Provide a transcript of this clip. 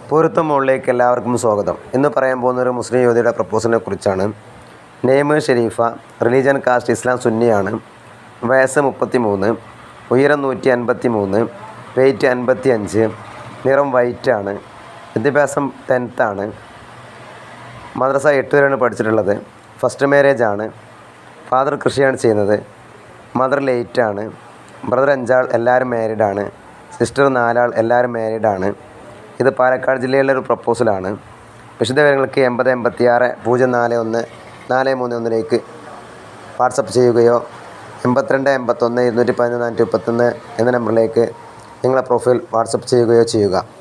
പൊരുത്തം മുകളിലേക്ക് എല്ലാവർക്കും സ്വാഗതം ഇന്ന് പറയാൻ പോകുന്ന ഒരു മുസ്ലിം യുവതിയുടെ പ്രപ്പോസലിനെ കുറിച്ചാണ് name Shareefa religion caste Islam സുന്നിയാണ് വയസ്സ് മുപ്പത്തി മൂന്ന് ഉയരം നൂറ്റി അൻപത്തി മൂന്ന് വെയ്റ്റ് അൻപത്തി അഞ്ച് നിറം വൈറ്റാണ് വിദ്യാഭ്യാസം ടെൻത്താണ് മദ്രസ എട്ട് വരെയാണ് പഠിച്ചിട്ടുള്ളത് ഫസ്റ്റ് മാരേജ് ആണ് ഫാദർ കൃഷിയാണ് ചെയ്യുന്നത് മദർ ലേറ്റ് ആണ് ബ്രദർ അഞ്ചാൾ എല്ലാവരും മാരീഡ് ആണ് സിസ്റ്റർ നാലാൾ എല്ലാവരും മാരീഡ് ആണ് ഇത് പാലക്കാട് ജില്ലയിലെ ഒരു പ്രപ്പോസലാണ് വിശദ വിവരങ്ങൾക്ക് എൺപത് എൺപത്തി ആറ് പൂജ്യം നാല് ഒന്ന് നാല് മൂന്ന് ഒന്നിലേക്ക് വാട്സപ്പ് ചെയ്യുകയോ എൺപത്തിരണ്ട് എൺപത്തൊന്ന് ഇരുന്നൂറ്റി പതിനൊന്ന് നാനൂറ്റി മുപ്പത്തൊന്ന് എന്ന നമ്പറിലേക്ക് നിങ്ങളെ പ്രൊഫൈൽ വാട്സപ്പ് ചെയ്യുകയോ ചെയ്യുക